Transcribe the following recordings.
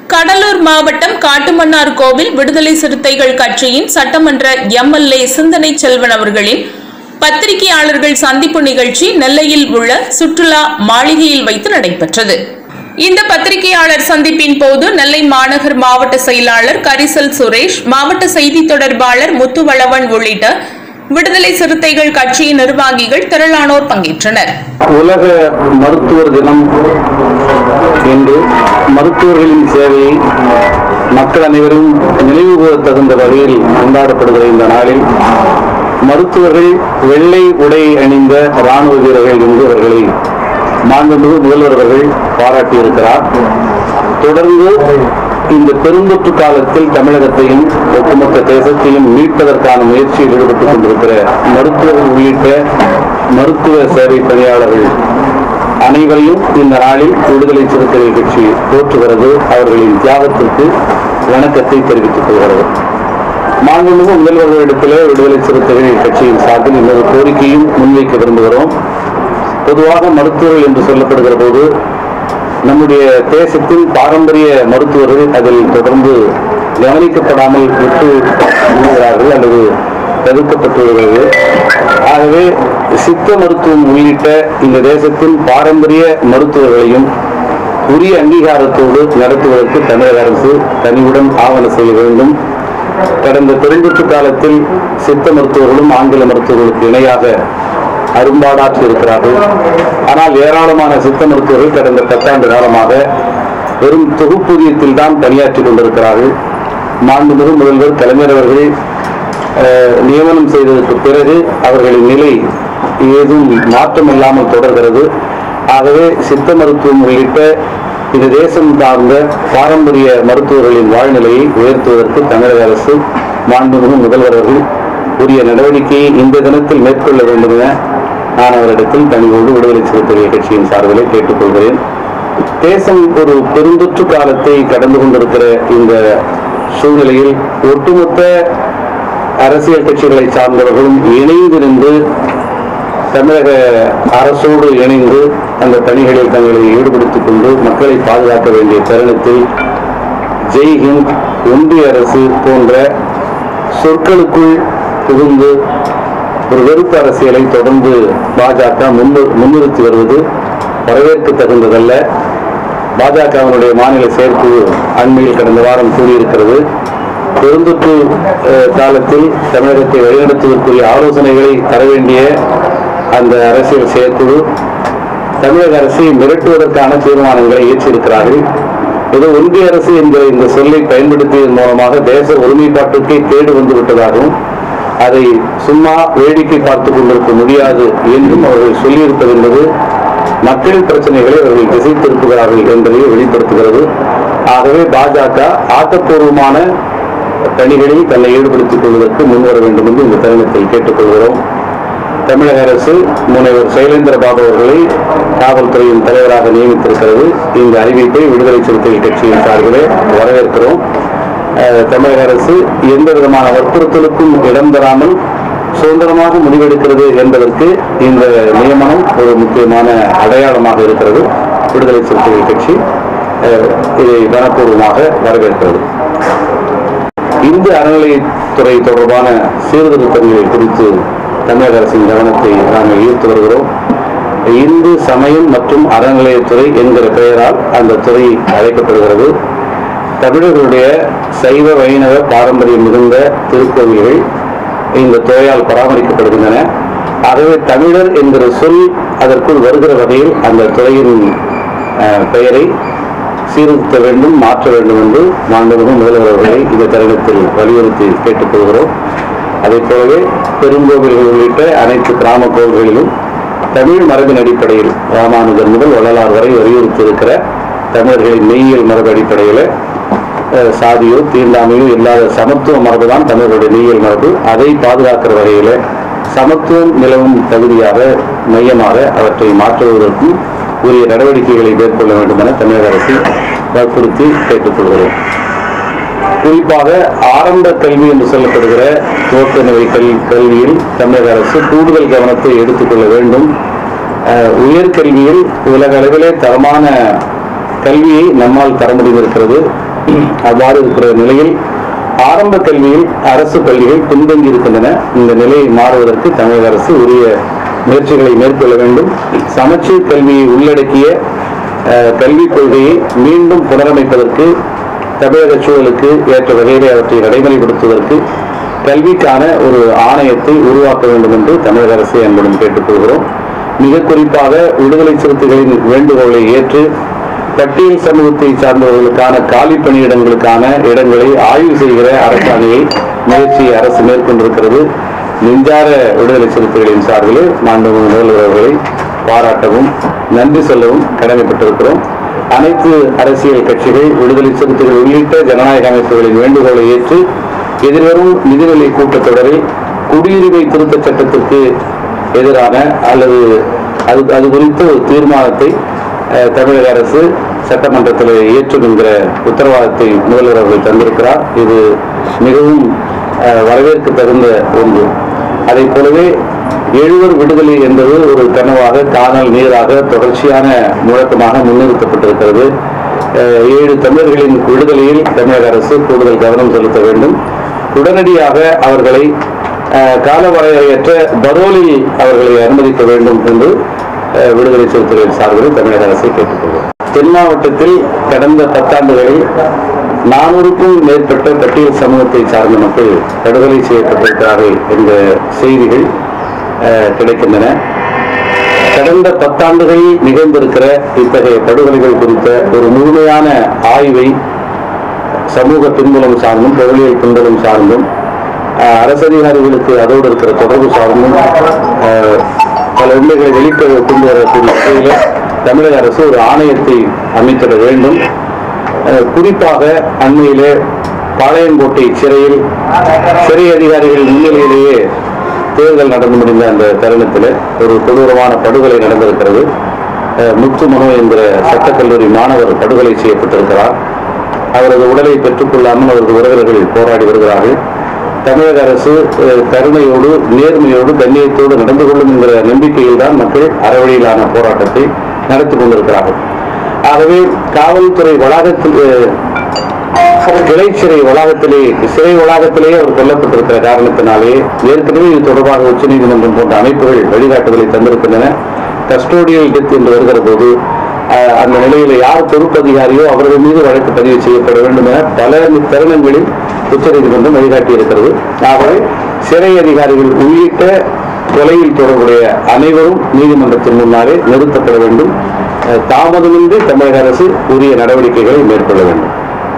கடலூர் மாவட்டம் காட்டுமன்னார் கோவில் விடுதலை சிறுத்தைகள் கட்சியின் சட்டமன்ற எம்எல்ஏ சிந்தனை செல்வன் அவர்களின் பத்திரிகையாளர்கள் சந்திப்பு நிகழ்ச்சி நெல்லையில் உள்ள சுற்றுலா மாளிகையில் வைத்து நடைபெற்றது இந்த பத்திரிகையாளர் சந்திப்பின் போது நெல்லை மாநகர் மாவட்ட செயலாளர் கரிசல் சுரேஷ் மாவட்ட செய்தி தொடர்பாளர் முத்துவளவன் உள்ளிட்ட விடுதலை சிறுத்தைகள் கட்சியின் நிர்வாகிகள் திரளானோர் பங்கேற்றனர் உலக மருத்துவர் தினம் என்று மருத்துவர்களின் சேவையை மக்கள் அனைவரும் நினைவுகூர தகுந்த வகையில் கொண்டாடப்படுகிற இந்த நாளில் மருத்துவர்கள் வெள்ளை உடை அணிந்த ராணுவ வீரர்கள் என்று அவர்களை மாண்புமிகு முதல்வர் அவர்கள் பாராட்டியிருக்கிறார் தொடர்ந்து இந்த பெருந்தொற்று காலத்தில் தமிழகத்தையும் ஒட்டுமொத்த தேசத்தையும் மீட்பதற்கான முயற்சியில் ஈடுபட்டுக் கொண்டிருக்கிற மருத்துவர்கள் உள்ளிட்ட மருத்துவ சேவை பணியாளர்கள் அனைவரையும் இந்த நாளில் விடுதலை சிறுத்தைகள் கட்சி போற்றுகிறது அவர்களின் தியாகத்திற்கு வணக்கத்தை தெரிவித்துக் கொள்கிறது மாண்புமிகு முதல்வர்களிடத்திலே விடுதலை சிறுத்தைகள் கட்சியின் சார்பில் இன்னொரு கோரிக்கையும் முன்வைக்க விரும்புகிறோம் பொதுவாக மருத்துவர்கள் என்று சொல்லப்படுகிற போது நம்முடைய தேசத்தின் பாரம்பரிய மருத்துவர்கள் அதில் தொடர்ந்து கவனிக்கப்படாமல் விட்டு விடுகிறார்கள் அல்லது தடுக்கப்பட்டு வருகிறது ஆகவே சித்த மருத்துவம் உள்ளிட்ட இந்த தேசத்தின் பாரம்பரிய மருத்துவர்களையும் உரிய அங்கீகாரத்தோடு நடத்துவதற்கு தமிழக அரசு தனியுடன் ஆவண செய்ய வேண்டும் கடந்த பெருந்தொற்று காலத்தில் சித்த மருத்துவர்களும் ஆங்கில மருத்துவர்களுக்கு இணையாக அரும்பாடாற்றி இருக்கிறார்கள் ஆனால் ஏராளமான சித்த மருத்துவர்கள் கடந்த பத்தாண்டு காலமாக வெறும் தொகுப்பூதியத்தில் தான் பணியாற்றிக் கொண்டிருக்கிறார்கள் மாண்புமிகு முதல்வர் கலைஞர் அவர்கள் அஹ், நியமனம் செய்ததற்கு பிறகு அவர்களின் நிலை ஏதும் மாற்றம் இல்லாமல் தொடர்கிறது ஆகவே சித்த மருத்துவம் உள்ளிட்ட இந்த தேசம் சார்ந்த பாரம்பரிய மருத்துவர்களின் வாழ்நிலையை உயர்த்துவதற்கு தமிழக அரசு மாண்புமிகு முதல்வர் அவர்கள் உரிய நடவடிக்கையை இந்த தினத்தில் மேற்கொள்ள வேண்டும் என நான் அவரிடத்தில் தனியோடு விடுதலை சிறுத்தைகள் கட்சியின் சார்பிலே கேட்டுக்கொள்கிறேன் தேசம் ஒரு பெருந்தொற்று காலத்தை கடந்து கொண்டிருக்கிற இந்த சூழ்நிலையில் ஒட்டுமொத்த அரசியல் கட்சிகளை சார்ந்தவர்களும் இணைந்து நின்று தமிழக அரசோடு இணைந்து அந்த பணிகளில் தங்களை ஈடுபடுத்திக் கொண்டு மக்களை பாதுகாக்க வேண்டிய தருணத்தில் ஜெய் ஹிந்த் ஒன்றிய அரசு போன்ற சொற்களுக்குள் புகுந்து ஒரு வெறுப்பு அரசியலை தொடர்ந்து பாஜக முன்னு முன்னிறுத்தி வருவது வரவேற்க தகுந்ததல்ல பாஜகவினுடைய மாநில செயற்குழு அண்மையில் கடந்த வாரம் கூறியிருக்கிறது பெருந்தொற்று அஹ், காலத்தில் தமிழகத்தை வழிநடத்துவதற்குரிய ஆலோசனைகளை தர வேண்டிய அந்த அரசியல் செயற்குழு தமிழக அரசை மிரட்டுவதற்கான தீர்மானங்களை இயற்றியிருக்கிறார்கள் இது ஒன்றிய அரசு என்கிற இந்த சொல்லை பயன்படுத்தியதன் மூலமாக தேச ஒருமைப்பாட்டுக்கே கேடு வந்து விட்டதாகவும் அதை சும்மா வேடிக்கை பார்த்துக் கொண்டிருக்க முடியாது என்றும் அவர்கள் சொல்லியிருப்பது என்பது மக்களின் பிரச்சனைகளை அவர்கள் திசை திருப்புகிறார்கள் என்பதை வெளிப்படுத்துகிறது ஆகவே பாஜக ஆக்கப்பூர்வமான பணிகளில் தன்னை ஈடுபடுத்திக் கொள்வதற்கு முன்வர வேண்டும் என்று இந்த தருணத்தில் கேட்டுக்கொள்கிறோம் தமிழக அரசு முனைவர் சைலேந்திர பாபு அவர்களை காவல்துறையின் தலைவராக நியமித்திருக்கிறது இந்த அறிவிப்பை விடுதலை சிறுத்தைகள் கட்சியின் சார்பிலே வரவேற்கிறோம் அஹ், தமிழக அரசு எந்த விதமான வற்புறுத்தலுக்கும் இடம் தராமல் சுதந்திரமாக முடிவெடுக்கிறது என்பதற்கு இந்த நியமனம் ஒரு முக்கியமான அடையாளமாக இருக்கிறது விடுதலை சிறுத்தைகள் கட்சி அஹ், இதை கனப்பூர்வமாக வரவேற்கிறது இந்து அறநிலையத்துறை தொடர்பான சீர்திருத்தங்களை குறித்து தமிழக அரசின் கவனத்தை நாங்கள் ஈர்த்து வருகிறோம் இந்து சமயம் மற்றும் அறநிலையத்துறை என்கிற பெயரால் அந்த துறை அழைக்கப்படுகிறது தமிழர்களுடைய சைவ வைணவ பாரம்பரியம் மிகுந்த திருக்கோவில்கள் இந்த துறையால் பராமரிக்கப்படுகின்றன ஆகவே தமிழர் என்கிற சொல் அதற்குள் வருகிற வகையில் அந்த துறையின் அஹ், பெயரை சீர்திருத்த வேண்டும் மாற்ற வேண்டும் என்று மாண்புமிகு முதல்வர் அவர்களை இந்த தருணத்தில் வலியுறுத்தி கேட்டுக்கொள்கிறோம் அதே போலவே பெருங்கோவில்கள் உள்ளிட்ட அனைத்து கிராம கோவில்களிலும் தமிழ் மரபின் அடிப்படையில் ராமானுஜர் முதல் வள்ளலார் வரை வலியுறுத்தி இருக்கிற தமிழர்களின் மெய்யியல் மரபு அடிப்படையில் அஹ், சாதியோ தீண்டாமையோ இல்லாத சமத்துவ மரபு தான் தமிழர்களுடைய மெய்யியல் மரபு அதை பாதுகாக்கிற வகையில் சமத்துவம் நிலவும் தகுதியாக மையமாக அவற்றை மாற்றுவதற்கும் உரிய நடவடிக்கைகளை மேற்கொள்ள வேண்டும் என தமிழக அரசு வற்புறுத்தி கேட்டுக்கொள்கிறோம் குறிப்பாக ஆரம்ப கல்வி என்று சொல்லப்படுகிற துவக்க நிலை கல்வி கல்வியில் தமிழக அரசு கூடுதல் கவனத்தை எடுத்துக்கொள்ள வேண்டும் அஹ், உயர்கல்வியில் உலக அளவிலே தரமான கல்வியை நம்மால் தர முடிந்திருக்கிறது அவ்வாறு இருக்கிற நிலையில் ஆரம்ப கல்வியில் அரசு பள்ளிகள் பின்தங்கி இருக்கின்றன இந்த நிலை மாறுவதற்கு தமிழக அரசு உரிய முயற்சிகளை மேற்கொள்ள வேண்டும் சமச்சீர் கல்வியை உள்ளடக்கிய அஹ், கல்விக் கொள்கையை மீண்டும் புனரமைப்பதற்கு தமிழக சூழலுக்கு ஏற்ற வகையிலே அவற்றை நடைமுறைப்படுத்துவதற்கு கல்விக்கான ஒரு ஆணையத்தை உருவாக்க வேண்டும் என்று தமிழக அரசை அன்புடன் கேட்டுக்கொள்கிறோம் மிக குறிப்பாக விடுதலை சிறுத்தைகளின் வேண்டுகோளை ஏற்று பட்டியல் சமூகத்தை சார்ந்தவர்களுக்கான காலி பணியிடங்களுக்கான இடங்களை ஆய்வு செய்கிற அரசாணையை முயற்சியை அரசு மேற்கொண்டிருக்கிறது நெஞ்சார விடுதலை சிறுத்தைகளின் சார்பில் மாண்புமிகு முதல்வர் அவர்களை பாராட்டவும் நன்றி சொல்லவும் கடமைப்பட்டிருக்கிறோம் அனைத்து அரசியல் கட்சிகள் விடுதலை சிறுத்தைகள் உள்ளிட்ட ஜனநாயக அமைப்புகளின் வேண்டுகோளை ஏற்று எதிர்வரும் நிதிநிலை கூட்டத்தொடரில் குடியுரிமை திருத்தச் சட்டத்திற்கு எதிரான அல்லது அது அது குறித்த ஒரு தீர்மானத்தை அஹ், தமிழக அரசு சட்டமன்றத்தில் ஏற்றும் என்கிற உத்தரவாதத்தை முதல்வர் அவர்கள் தந்திருக்கிறார் இது மிகவும் அஹ், வரவேற்க தகுந்த ஒன்று அதை போலவே எழுவர் விடுதலை என்பது ஒரு கனவாக காணல் நீராக தொடர்ச்சியான முழக்கமாக முன்னிறுத்தப்பட்டிருக்கிறது அஹ், ஏழு தமிழர்களின் விடுதலையில் தமிழக அரசு கூடுதல் கவனம் செலுத்த வேண்டும் உடனடியாக அவர்களை அஹ், காலவரையறையற்ற பரோலில் அவர்களை அனுமதிக்க வேண்டும் என்று அஹ், விடுதலை சிறுத்தைகளின் சார்பில் தமிழக அரசை கேட்டுக்கொள்வோம் தென் மாவட்டத்தில் கடந்த பத்தாண்டுகளில் நானூறுக்கும் மேற்பட்ட பட்டியல் சமூகத்தை சார்ந்த மக்கள் படுகொலை செய்யப்பட்டிருக்கிறார்கள் என்ற செய்திகள் அஹ், கிடைக்கின்றன கடந்த பத்தாண்டுகளில் நிகழ்ந்திருக்கிற இத்தகைய படுகொலைகள் குறித்த ஒரு முழுமையான ஆய்வை சமூக பின்புலம் சார்ந்தும் பொருளியல் பின்புலம் சார்ந்தும் அஹ், அரசு அதிகாரிகளுக்கு அதோடு இருக்கிற தொடர்பு சார்ந்தும் அஹ், பல உண்மைகளை வெளிக்க கொண்டு வரக்கூடிய வகையில் தமிழக அரசு ஒரு ஆணையத்தை அமைத்திட வேண்டும் அஹ், குறிப்பாக அண்மையிலே பாளையங்கோட்டை சிறையில் சிறை அதிகாரிகள் முன்னிலையிலேயே தேர்தல் நடந்து முடிந்த அந்த தருணத்தில் ஒரு கொடூரமான படுகொலை நடந்திருக்கிறது அஹ், முத்து மனோ என்கிற சட்டக்கல்லூரி மாணவர் படுகொலை செய்யப்பட்டிருக்கிறார் அவரது உடலை பெற்றுக்கொள்ளாமல் அவரது உறவினர்கள் போராடி வருகிறார்கள் தமிழக அரசு அஹ், கருணையோடு நேர்மையோடு கண்ணியத்தோடு நடந்து கொள்ளும் என்கிற நம்பிக்கையில் தான் மக்கள் அறவழியிலான போராட்டத்தை நடத்தி கொண்டிருக்கிறார்கள் ஆகவே காவல்துறை வளாகத்தில் அஹ், கிளை சிறை வளாகத்திலே சிறை வளாகத்திலேயே அவர் கொல்லப்பட்டிருக்கிற காரணத்தினாலே ஏற்கனவே இது தொடர்பாக உச்சநீதிமன்றம் போன்ற அமைப்புகள் வழிகாட்டுதலை தந்திருக்கின்றன கஸ்டோடியல் டெத் என்று வருகிற போது அஹ், அந்த நிலையில யார் பொறுப்பு அதிகாரியோ அவர்கள் மீது வழக்கு பதிவு செய்யப்பட வேண்டும் என பல தருணங்களில் உச்சநீதிமன்றம் வழிகாட்டி இருக்கிறது ஆகவே சிறை அதிகாரிகள் உள்ளிட்ட கொலையில் தொடர்புடைய அனைவரும் நீதிமன்றத்தின் முன்னாலே நிறுத்தப்பட வேண்டும் அஹ், தாமதமின்றி தமிழக அரசு உரிய நடவடிக்கைகளை மேற்கொள்ள வேண்டும்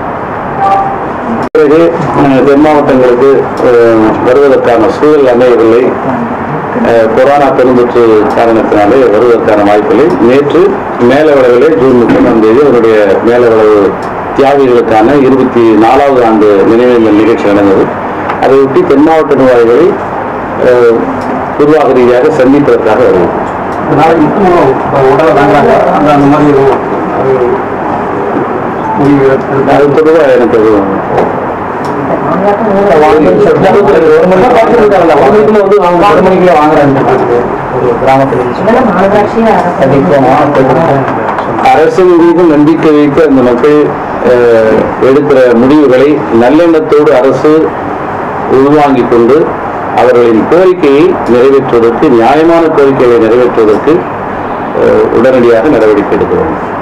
பிறகு அஹ், தென் மாவட்டங்களுக்கு அஹ், வருவதற்கான சூழல் அமையவில்லை அஹ், கொரோனா பெருந்தொற்று காரணத்தினாலே வருவதற்கான வாய்ப்பில்லை நேற்று மேலவளவிலே ஜூன் முப்பதாம் தேதி அவருடைய மேலவளவு தியாகிகளுக்கான இருபத்தி நாலாவது ஆண்டு நினைவேந்தல் நிகழ்ச்சி நடந்தது அதையொட்டி தென் மாவட்ட நிர்வாகிகளை அஹ், நிர்வாக ரீதியாக சந்திப்பதற்காக வருவோம் நாளைக்கு இப்போ உடலை வாங்குறாங்க அந்த அந்த மாதிரி ஒரு ஒரு முடிவு எடுத்து- அது தொடர்பாக எனக்கு அது ஒரு மணி நேரம் பார்த்துருக்காங்கல்ல, ஒரு மணிக்குள்ள வந்து அவங்க ஒரு மணிக்குள்ள வாங்குறாங்க ஒரு கிராமத்துல இதெல்லாம் மாநகராட்சியே கண்டிப்பா அரசின் மீது நம்பிக்கை வைத்து அந்த மக்கள் அஹ், எடுக்கிற முடிவுகளை நல்லெண்ணத்தோடு அரசு உள்வாங்கிக் கொண்டு அவர்களின் கோரிக்கையை நிறைவேற்றுவதற்கு நியாயமான கோரிக்கைகளை நிறைவேற்றுவதற்கு அஹ், உடனடியாக நடவடிக்கை எடுக்கிறோம்